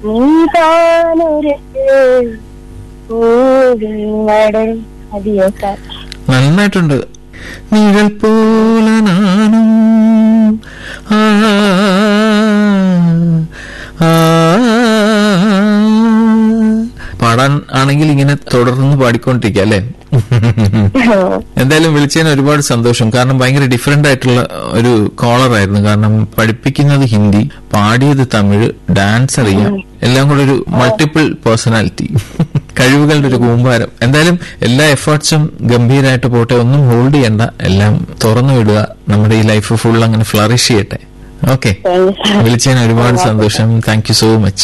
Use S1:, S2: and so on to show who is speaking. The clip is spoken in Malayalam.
S1: നീതാനൊരു പൂവിടൽ മതിയോ സാർ
S2: നന്നായിട്ടുണ്ട് നിഴൽ പോലെ നാനും ആ, ആ, പാടാൻ ആണെങ്കിൽ ഇങ്ങനെ തുടർന്ന് പാടിക്കൊണ്ടിരിക്കുക അല്ലേ എന്തായാലും വിളിച്ചതിന് ഒരുപാട് സന്തോഷം കാരണം ഭയങ്കര ഡിഫറെന്റ് ആയിട്ടുള്ള ഒരു കോളർ ആയിരുന്നു കാരണം പഠിപ്പിക്കുന്നത് ഹിന്ദി പാടിയത് തമിഴ് ഡാൻസ് അറിയാം എല്ലാം കൂടെ ഒരു മൾട്ടിപ്പിൾ പേഴ്സണാലിറ്റി കഴിവുകളുടെ ഒരു കൂമ്പാരം എന്തായാലും എല്ലാ എഫേർട്സും ഗംഭീരമായിട്ട് പോട്ടെ ഒന്നും ഹോൾഡ് ചെയ്യണ്ട എല്ലാം തുറന്നു വിടുക നമ്മുടെ ഈ ലൈഫ് ഫുൾ അങ്ങനെ ഫ്ലറിഷ് ചെയ്യട്ടെ ഓക്കെ
S1: താങ്ക് യു സാർ
S2: വിളിച്ചതിന് ഒരുപാട് സന്തോഷം താങ്ക് യു സോ മച്ച്